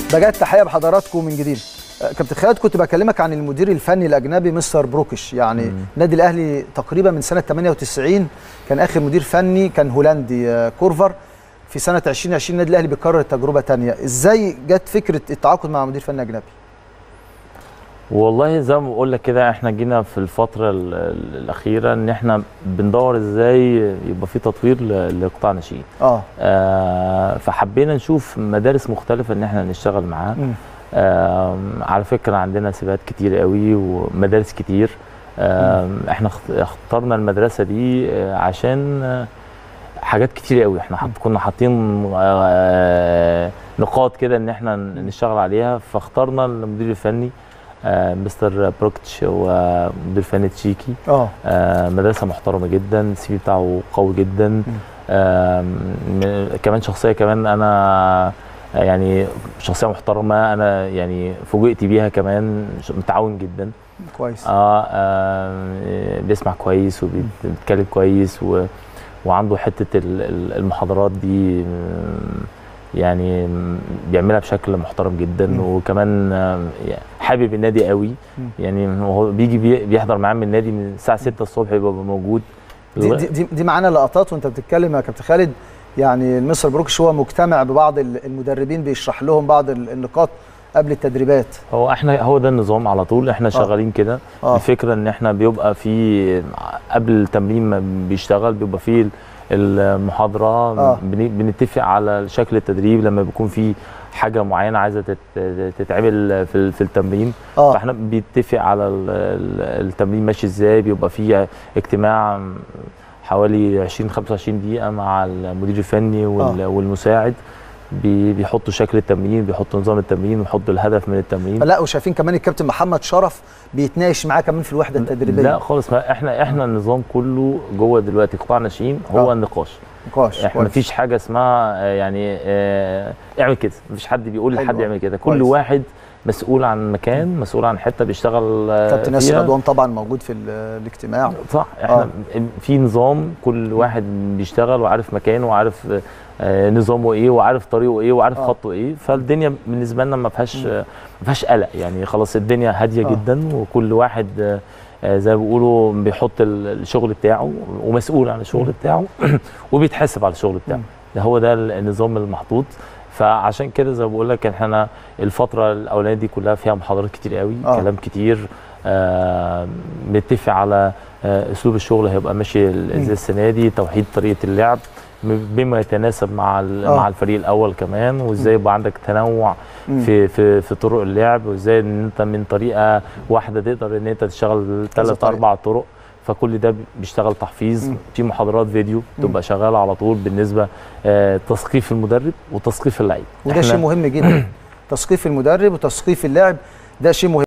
بجد تحيه بحضراتكم من جديد آه، كابتن خالد كنت بكلمك عن المدير الفني الاجنبي مستر بروكش يعني النادي الاهلي تقريبا من سنه 98 كان اخر مدير فني كان هولندي آه، كورفر في سنه 2020 النادي الاهلي بيكرر تجربه ثانيه ازاي جت فكره التعاقد مع مدير فني اجنبي والله زي ما بقول لك كده احنا جينا في الفتره ال- ال- الاخيره ان احنا بندور ازاي يبقى في تطوير ل- لقطاع ناشئين اه آه فحبينا نشوف مدارس مختلفه ان احنا نشتغل معاها مم. آه على فكره عندنا سباقات كتير قوي ومدارس كتير آه احنا اخت- اخترنا المدرسه دي آه، عشان آه، حاجات كتير قوي احنا حط كنا حاطين آه، نقاط كده ان احنا نشتغل عليها فاخترنا المدير الفني آه، مستر بروكتش هو مدير فني تشيكي اه آه، مدرسه محترمه جدا السي في بتاعه قوي جدا آم، م- كمان شخصيه كمان انا آه، يعني شخصيه محترمه انا يعني فوجئت بيها كمان ش- متعاون جدا كويس اه آه، بيسمع كويس وبيتكلم كويس و وعنده حته ال- ال- المحاضرات دي مم، يعني مم، بيعملها بشكل محترم جدا مم. وكمان آم، يعني حابب النادي قوي مم. يعني هو بيجي بي- بيحضر معاه من النادي من الساعه 6 الصبح يبقى موجود دي دي, دي, دي معانا لقطات وانت بتتكلم يا كابتن خالد يعني مستر بروكش هو مجتمع ببعض ال- المدربين بيشرح لهم بعض ال- النقاط قبل التدريبات هو احنا هو ده النظام على طول احنا شغالين كده آه. الفكره ان احنا بيبقى في قبل التمرين ما بيشتغل بيبقى في المحاضره آه. بن- بنتفق على شكل التدريب لما بيكون في حاجه معينه عايزه تت- تتعمل في ال- في التمرين اه فاحنا بنتفق على ال- ال- التمرين ماشي ازاي بيبقى في اجتماع حوالي 20 25 دقيقه مع المدير الفني وال- والمساعد بي- بيحطوا شكل التمرين بيحطوا نظام التمرين ويحطوا الهدف من التمرين لا وشايفين كمان الكابتن محمد شرف بيتناقش معاه كمان في الوحده التدريبيه لا خالص ما احنا احنا النظام كله جوه دلوقتي قطاع ناشئين هو آه. النقاش نقاش احنا كويس. مفيش حاجه اسمها آه، يعني اه اعمل كده مفيش حد بيقول حلو لحد أوي. يعمل كده كل كويس. واحد مسؤول عن مكان مسؤول عن حته بيشتغل آه، كابتن ياسر فيها. رضوان طبعا موجود في ال- الاجتماع صح احنا في نظام كل واحد بيشتغل وعارف مكانه وعارف آه، نظامه ايه وعارف طريقه ايه وعارف آه. خطه ايه فالدنيا بالنسبه لنا ما فيهاش ما فيهاش قلق يعني خلاص الدنيا هاديه آه. جدا وكل واحد آه، آه، زي ما بيقولوا بيحط ال- الشغل بتاعه ومسؤول عن الشغل بتاعه وبيتحاسب على الشغل بتاعه مم. ده هو ده النظام المحطوط فعشان كده زي ما بقول لك احنا الفتره الاولانيه دي كلها فيها محاضرات كتير قوي آه. كلام كتير آه بنتفق على آه اسلوب الشغل هيبقى ماشي ال- ازاي السنه دي توحيد طريقه اللعب م- بما يتناسب مع ال- آه. مع الفريق الاول كمان وازاي يبقى عندك تنوع مم. في في في طرق اللعب وازاي ان انت من طريقه واحده تقدر ان انت تشتغل ثلاث طريقة. اربع طرق فكل ده بيشتغل تحفيظ مم. في محاضرات فيديو تبقى شغاله على طول بالنسبه آه تثقيف المدرب وتثقيف اللعيب وده إحنا- شيء مهم جدا تثقيف المدرب وتثقيف اللاعب ده شيء مهم